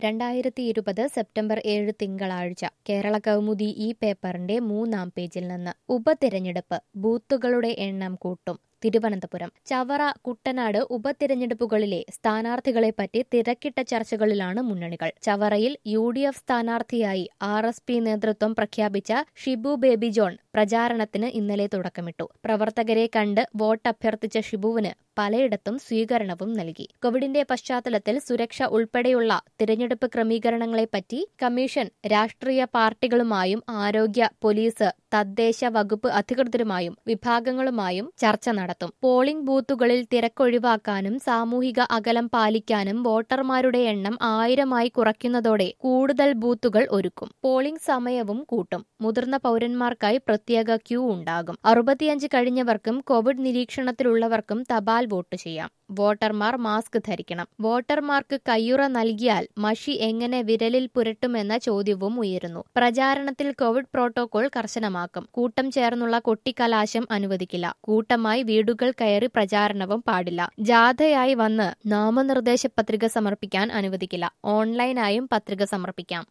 രണ്ടായിരത്തി ഇരുപത് സെപ്റ്റംബർ ഏഴ് തിങ്കളാഴ്ച കേരള കൗമുദി ഈ പേപ്പറിന്റെ മൂന്നാം പേജിൽ നിന്ന് ഉപതിരഞ്ഞെടുപ്പ് ബൂത്തുകളുടെ എണ്ണം കൂട്ടും തിരുവനന്തപുരം ചവറ കുട്ടനാട് ഉപതിരഞ്ഞെടുപ്പുകളിലെ സ്ഥാനാർത്ഥികളെപ്പറ്റി തിരക്കിട്ട ചർച്ചകളിലാണ് മുന്നണികൾ ചവറയിൽ യു ഡി എഫ് സ്ഥാനാർത്ഥിയായി ആർ എസ് പി നേതൃത്വം പ്രഖ്യാപിച്ച ഷിബു ബേബി ജോൺ പ്രചാരണത്തിന് ഇന്നലെ തുടക്കമിട്ടു പ്രവർത്തകരെ കണ്ട് വോട്ട് അഭ്യർത്ഥിച്ച ഷിബുവിന് പലയിടത്തും സ്വീകരണവും നൽകി കോവിഡിന്റെ പശ്ചാത്തലത്തിൽ സുരക്ഷ ഉൾപ്പെടെയുള്ള തിരഞ്ഞെടുപ്പ് ക്രമീകരണങ്ങളെപ്പറ്റി കമ്മീഷൻ രാഷ്ട്രീയ പാർട്ടികളുമായും ആരോഗ്യ പോലീസ് തദ്ദേശ വകുപ്പ് അധികൃതരുമായും വിഭാഗങ്ങളുമായും ചർച്ച നടത്തും പോളിംഗ് ബൂത്തുകളിൽ തിരക്കൊഴിവാക്കാനും സാമൂഹിക അകലം പാലിക്കാനും വോട്ടർമാരുടെ എണ്ണം ആയിരമായി കുറയ്ക്കുന്നതോടെ കൂടുതൽ ബൂത്തുകൾ ഒരുക്കും പോളിംഗ് സമയവും കൂട്ടും മുതിർന്ന പൌരന്മാർക്കായി പ്രത്യേക ക്യൂ ഉണ്ടാകും അറുപത്തിയഞ്ച് കഴിഞ്ഞവർക്കും കോവിഡ് നിരീക്ഷണത്തിലുള്ളവർക്കും തപാൽ വോട്ട് ചെയ്യാം വോട്ടർമാർ മാസ്ക് ധരിക്കണം വോട്ടർമാർക്ക് കയ്യുറ നൽകിയാൽ മഷി എങ്ങനെ വിരലിൽ പുരട്ടുമെന്ന ചോദ്യവും ഉയരുന്നു പ്രചാരണത്തിൽ കോവിഡ് പ്രോട്ടോകോൾ കർശനമാക്കും കൂട്ടം ചേർന്നുള്ള കൊട്ടിക്കലാശം അനുവദിക്കില്ല കൂട്ടമായി വീടുകൾ കയറി പ്രചാരണവും പാടില്ല ജാഥയായി വന്ന് നാമനിർദ്ദേശ പത്രിക സമർപ്പിക്കാൻ അനുവദിക്കില്ല ഓൺലൈനായും പത്രിക സമർപ്പിക്കാം